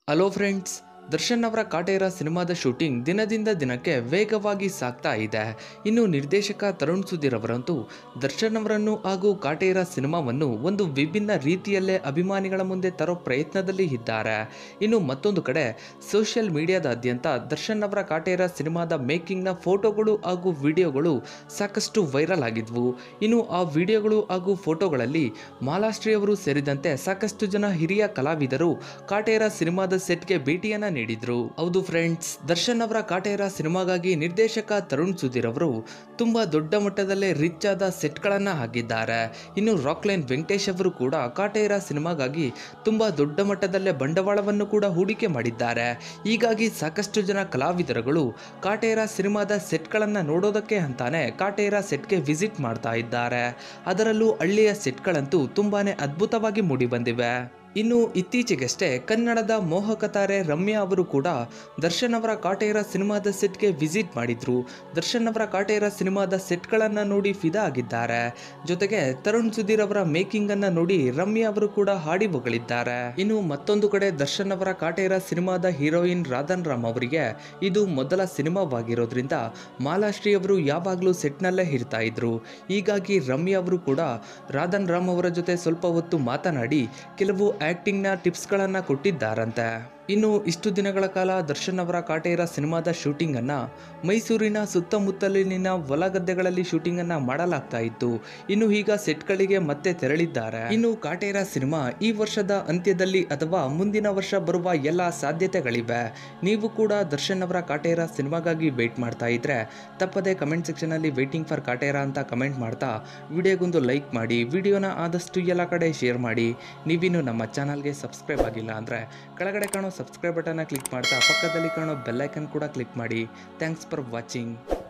hello friends Darshan ಅವರ ಕಾಟೇರ ಸಿನಿಮಾದ shooting ದಿನದಿಂದ ದಿನಕ್ಕೆ ವೇಗವಾಗಿ ಸಾಗ್ತಾ ಇದೆ ಇನ್ನು ನಿರ್ದೇಶಕ ತರುಣ್ ಸುಧೀರ್ ಅವರಂತೂ ದರ್ಶನ್ ಅವರನ್ನು ಹಾಗೂ ಕಾಟೇರ ಸಿನಿಮಾವನ್ನು ಒಂದು ವಿಭಿನ್ನ ರೀತಿಯಲ್ಲೇ ಅಭಿಮಾನಿಗಳ ಮುಂದೆ ತರೋ ಪ್ರಯತ್ನದಲ್ಲಿ ಇದ್ದಾರೆ ಇನ್ನು ಮತ್ತೊಂದು ಕಡೆ ಸೋಷಿಯಲ್ ಮೀಡಿಯಾದಾದ್ಯಂತ ದರ್ಶನ್ ಅವರ ಕಾಟೇರ ಸಿನಿಮಾದ ಮೇಕಿಂಗ್ನ ಫೋಟೋಗಳು ಹಾಗೂ ವಿಡಿಯೋಗಳು ಸಾಕಷ್ಟು ವೈರಲ್ ಆಗಿದ್ವು ಇನ್ನು ಆ ವಿಡಿಯೋಗಳು ಹಾಗೂ ಫೋಟೋಗಳಲ್ಲಿ ಮಾಲಾಶ್ರೀ ಅವರು ಸೇರಿದಂತೆ ಸಾಕಷ್ಟು ಜನ ಹಿರಿಯ ಕಲಾವಿದರು ಕಾಟೇರ ಸಿನಿಮಾದ ಸೆಟ್ಗೆ ಭೇಟಿಯನ್ನ ನೀಡಿದ್ರು ಹೌದು ಫ್ರೆಂಡ್ಸ್ ದರ್ಶನ್ ಅವರ ಕಾಟೇರ ಸಿನಿಮಾಗಾಗಿ ನಿರ್ದೇಶಕ ತರುಣ್ ಸುಧೀರ್ ಅವರು ತುಂಬಾ ದೊಡ್ಡ ಮಟ್ಟದಲ್ಲೇ ರಿಚ್ ಆದ ಸೆಟ್ಗಳನ್ನ ಹಾಕಿದ್ದಾರೆ ಇನ್ನು ರಾಕ್ಲೈನ್ ವೆಂಕಟೇಶ್ ಅವರು ಕೂಡ ಕಾಟೇರ ಸಿನಿಮಾಗಾಗಿ ತುಂಬಾ ದೊಡ್ಡ ಮಟ್ಟದಲ್ಲೇ ಬಂಡವಾಳವನ್ನು ಕೂಡ ಹೂಡಿಕೆ ಮಾಡಿದ್ದಾರೆ ಹೀಗಾಗಿ ಸಾಕಷ್ಟು ಜನ ಕಲಾವಿದರುಗಳು ಕಾಟೇರ ಸಿನಿಮಾದ ಸೆಟ್ಗಳನ್ನು ನೋಡೋದಕ್ಕೆ ಅಂತಾನೆ ಕಾಟೇರ ಸೆಟ್ಗೆ ವಿಸಿಟ್ ಮಾಡ್ತಾ ಇದ್ದಾರೆ ಅದರಲ್ಲೂ ಹಳ್ಳಿಯ ಸೆಟ್ಗಳಂತೂ ತುಂಬಾನೇ ಅದ್ಭುತವಾಗಿ ಮೂಡಿಬಂದಿವೆ ಇನ್ನು ಇತ್ತೀಚೆಗಷ್ಟೇ ಕನ್ನಡದ ಮೋಹಕತಾರೆ ರಮ್ಯಾ ಅವರು ಕೂಡ ದರ್ಶನ್ ಅವರ ಕಾಟೇರ ಸಿನಿಮಾದ ಸೆಟ್ಗೆ ವಿಸಿಟ್ ಮಾಡಿದ್ರು ದರ್ಶನ್ ಅವರ ಕಾಟೇರ ಸಿನಿಮಾದ ಸೆಟ್ಗಳನ್ನು ನೋಡಿ ಫಿದಾ ಆಗಿದ್ದಾರೆ ಜೊತೆಗೆ ತರುಣ್ ಸುಧೀರ್ ಅವರ ಮೇಕಿಂಗ್ ಅನ್ನ ನೋಡಿ ರಮ್ಯಾ ಅವರು ಕೂಡ ಹಾಡಿ ಹೊಗಳಿದ್ದಾರೆ ಇನ್ನು ಕಡೆ ದರ್ಶನ್ ಅವರ ಕಾಟೇರ ಸಿನಿಮಾದ ಹೀರೋಯಿನ್ ರಾಧನ್ ರಾಮ್ ಅವರಿಗೆ ಇದು ಮೊದಲ ಸಿನಿಮಾವಾಗಿರೋದ್ರಿಂದ ಮಾಲಾಶ್ರೀ ಅವರು ಯಾವಾಗಲೂ ಸೆಟ್ನಲ್ಲೇ ಇರ್ತಾ ಇದ್ರು ಹೀಗಾಗಿ ರಮ್ಯಾ ಅವರು ಕೂಡ ರಾಧನ್ ರಾಮ್ ಅವರ ಜೊತೆ ಸ್ವಲ್ಪ ಹೊತ್ತು ಮಾತನಾಡಿ ಕೆಲವು ಆಕ್ಟಿಂಗ್ನ ಟಿಪ್ಸ್ಗಳನ್ನು ಕೊಟ್ಟಿದ್ದಾರಂತೆ ಇನ್ನು ಇಷ್ಟು ದಿನಗಳ ಕಾಲ ದರ್ಶನ್ ಅವರ ಕಾಟೇರ ಸಿನಿಮಾದ ಶೂಟಿಂಗ್ ಅನ್ನ ಮೈಸೂರಿನ ಸುತ್ತಮುತ್ತಲಿನ ಹೊಲಗದ್ದೆಗಳಲ್ಲಿ ಶೂಟಿಂಗ್ ಅನ್ನ ಮಾಡಲಾಗ್ತಾ ಇತ್ತು ಇನ್ನು ಈಗ ಸೆಟ್ಗಳಿಗೆ ಮತ್ತೆ ತೆರಳಿದ್ದಾರೆ ಇನ್ನು ಕಾಟೇರ ಸಿನಿಮಾ ಈ ವರ್ಷದ ಅಂತ್ಯದಲ್ಲಿ ಅಥವಾ ಮುಂದಿನ ವರ್ಷ ಬರುವ ಎಲ್ಲ ಸಾಧ್ಯತೆಗಳಿವೆ ನೀವು ಕೂಡ ದರ್ಶನ್ ಅವರ ಕಾಟೇರ ಸಿನಿಮಾಗಾಗಿ ವೇಟ್ ಮಾಡ್ತಾ ಇದ್ರೆ ತಪ್ಪದೆ ಕಮೆಂಟ್ ಸೆಕ್ಷನ್ ಅಲ್ಲಿ ವೇಟಿಂಗ್ ಫಾರ್ ಕಾಟೇರ ಅಂತ ಕಮೆಂಟ್ ಮಾಡ್ತಾ ವಿಡಿಯೋಗೊಂದು ಲೈಕ್ ಮಾಡಿ ವಿಡಿಯೋನ ಆದಷ್ಟು ಎಲ್ಲ ಕಡೆ ಶೇರ್ ಮಾಡಿ ನೀವಿನ್ನು ನಮ್ಮ ಚಾನಲ್ಗೆ ಸಬ್ಸ್ಕ್ರೈಬ್ ಆಗಿಲ್ಲ ಅಂದರೆ ಕೆಳಗಡೆ ಕಾಣೋ ಸಬ್ಸ್ಕ್ರೈಬ್ ಬಟನ್ನ ಕ್ಲಿಕ್ ಮಾಡ್ತಾ ಪಕ್ಕದಲ್ಲಿ ಕಾಣೋ ಬೆಲ್ಲೈಕನ್ ಕೂಡ ಕ್ಲಿಕ್ ಮಾಡಿ ಥ್ಯಾಂಕ್ಸ್ ಫಾರ್ ವಾಚಿಂಗ್